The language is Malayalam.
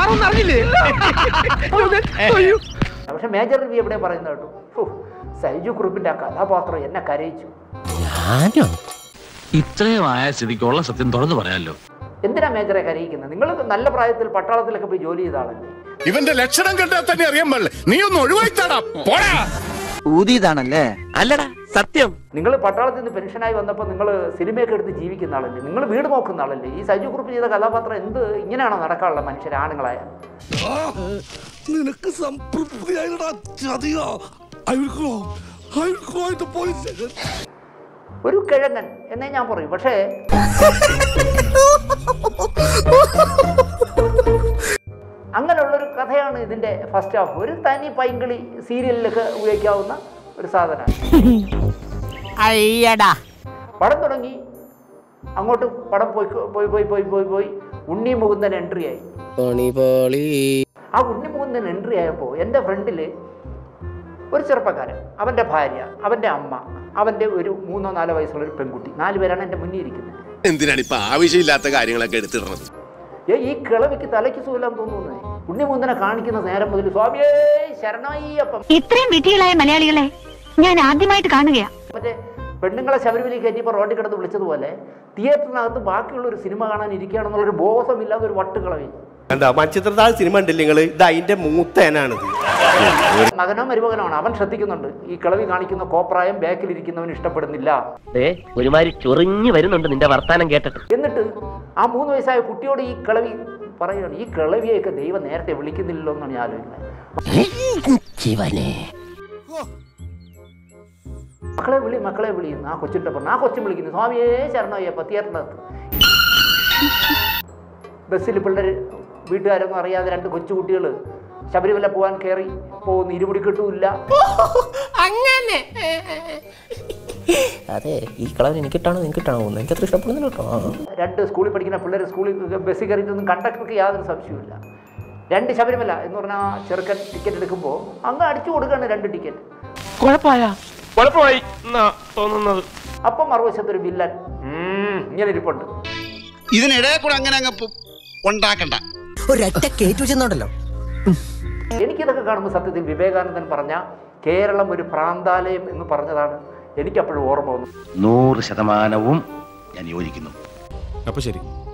സാറൊന്നും അറിഞ്ഞില്ലേ അയ്യോ പക്ഷെ മേജർ രവി എവിടെ പറയുന്നത് കേട്ടു ഫു, സൈജു കുറുപ്പിന്റെ ആ കഥാപാത്രം എന്നെ കരയിച്ചു ഇത്രയും ആയ സ്ഥിതിക്കുള്ള സത്യം തുറന്നു പറയാലോ എന്തിനാ മേജറെ കരയിക്കുന്നത് നിങ്ങൾ നല്ല പ്രായത്തിൽ പട്ടാളത്തിലൊക്കെ പോയി ജോലി ചെയ്ത ആളല്ലേ ഇവന്റെ ലക്ഷണം കണ്ടാൽ തന്നെ അറിയാൻ പാടില്ല നീ ഒന്ന് ഒഴിവായിത്താടാ പോടാ ഊതിയതാണല്ലേ അല്ലടാ സത്യം നിങ്ങൾ പട്ടാളത്തിൽ നിന്ന് പെൻഷനായി വന്നപ്പോൾ നിങ്ങൾ സിനിമയൊക്കെ എടുത്ത് ജീവിക്കുന്ന ആളല്ലേ നിങ്ങൾ വീട് നോക്കുന്ന ആളല്ലേ ഈ സൈജു കുറുപ്പ് ചെയ്ത കഥാപാത്രം എന്ത് ഇങ്ങനെയാണോ നടക്കാനുള്ള മനുഷ്യർ ആണുങ്ങളായ നിനക്ക് സംതൃപ്തിയായിട്ടാ ചതിയോ അയൽക്കോ അയൽക്കോ പോലീസ് ഒരു കിഴങ്ങൻ എന്നേ ഞാൻ പറയും പക്ഷേ അങ്ങനെയുള്ളൊരു കഥയാണ് ഇതിൻ്റെ ഫസ്റ്റ് ഹാഫ് ഒരു തനി പൈങ്കിളി സീരിയലിലൊക്കെ ഉപയോഗിക്കാവുന്ന ഒരു സാധനമാണ് അയ്യടാ പടം തുടങ്ങി അങ്ങോട്ട് പടം പോയി പോയി പോയി പോയി പോയി പോയി ഉണ്ണി മുകുന്ദൻ എൻട്രി ആയി ആ ഉണ്ണി മുകുന്ദൻ എൻട്രി ആയപ്പോൾ എൻ്റെ ഫ്രണ്ടിൽ ഒരു ചെറുപ്പക്കാരൻ അവൻ്റെ ഭാര്യ അവൻ്റെ അമ്മ അവൻ്റെ ഒരു മൂന്നോ നാലോ വയസ്സുള്ള ഒരു പെൺകുട്ടി നാല് പേരാണ് എൻ്റെ മുന്നിൽ ഇരിക്കുന്നത് എന്തിനാണ് ഇപ്പൊ ആവശ്യമില്ലാത്ത കാര്യങ്ങളൊക്കെ എടുത്തിടണത് ഏ ഈ കിളവിക്ക് തലയ്ക്ക് സുഖം തോന്നുന്നേ ഉണ്ണി മുകുന്ദനെ കാണിക്കുന്ന നേരം മുതൽ സ്വാമിയേ ശരണയ്യപ്പം ഇത്രയും വിധികളായ മലയാളികളെ ഞാൻ ആദ്യമായിട്ട് കാണുകയാ മറ്റേ പെണ്ണുങ്ങളെ ശബരിമലയിൽ കയറ്റിയപ്പോൾ റോഡിൽ കിടന്ന് വിളിച്ചതുപോലെ തിയേറ്ററിനകത്ത് ബാക്കിയുള്ള ഒരു സിനിമ കാണാൻ ഇരിക്കുകയാണെന്നുള്ളൊരു ബോധമില്ലാതെ ഒരു വട്ടുകളവി എന്താ മൺചിത്രത്താഴ് സിനിമ ഉണ്ടല്ലേ നിങ്ങള് ഇത് അതിന്റെ മൂത്തേനാണിത് മകനോ മരുമകനോ അവൻ ശ്രദ്ധിക്കുന്നുണ്ട് ഈ കിളവി കാണിക്കുന്ന കോപ്രായം ബാക്കിലിരിക്കുന്നവൻ ഇഷ്ടപ്പെടുന്നില്ല ഒരുമാതിരി ചൊറിഞ്ഞു വരുന്നുണ്ട് നിന്റെ വർത്താനം കേട്ടിട്ട് എന്നിട്ട് ആ മൂന്ന് വയസ്സായ കുട്ടിയോട് ഈ കിളവി പറയുകയാണ് ഈ കിളവിയെയൊക്കെ ദൈവം നേരത്തെ വിളിക്കുന്നില്ലല്ലോ എന്നാണ് ഞാൻ ആലോചിക്കുന്നത് മക്കളെ വിളി മക്കളെ വിളി എന്ന് ആ കൊച്ചിട്ട് പറഞ്ഞു ആ കൊച്ചും വിളിക്കുന്നു സ്വാമിയേ ശരണയ്യപ്പ തിയേറ്ററിനകത്ത് ബസ്സിൽ പിള്ളേർ വീട്ടുകാരൊന്നും അറിയാതെ രണ്ട് കൊച്ചു കുട്ടികൾ ശബരിമല പോകാൻ കയറി പോകുന്നു ഇരുമുടി കിട്ടൂല്ല അതെ ഈ കളർ എനിക്കിട്ടാണോ നിനക്കിട്ടാണോ എനിക്ക് അത്ര ഇഷ്ടപ്പെടുന്നില്ല കേട്ടോ രണ്ട് സ്കൂളിൽ പഠിക്കുന്ന പിള്ളേർ സ്കൂളിൽ ബസ്സിൽ കയറിയിട്ടൊന്നും കണ്ടക്ടർക്ക് യാതൊരു സംശയമില്ല രണ്ട് ശബരിമല എന്ന് പറഞ്ഞാൽ ചെറുക്കൻ ടിക്കറ്റ് എടുക്കുമ്പോൾ അങ്ങ് അടിച്ചു കൊടുക്കുകയാണ് രണ്ട് ടിക്കറ്റ് കുഴപ്പമായ കുഴപ്പമായി എന്നാ തോന്നുന്നത് അപ്പം മറുവശത്തൊരു വില്ലൻ ഉം, ഇങ്ങനെ ഇരിപ്പുണ്ട് ഇതിനിടെ കൂടെ അങ്ങനെ അങ്ങ് പു- ഉണ്ടാക്കണ്ട ഒരൊറ്റ കേറ്റു ചെന്നുണ്ടല്ലോ എനിക്കിതൊക്കെ കാണുമ്പോൾ സത്യത്തിൽ വിവേകാനന്ദൻ പറഞ്ഞ കേരളം ഒരു പ്രാന്താലയം എന്ന് പറഞ്ഞതാണ് എനിക്കപ്പോഴും ഓർമ്മ വന്നു നൂറ് ശതമാനവും ഞാൻ യോജിക്കുന്നു അപ്പൊ ശരി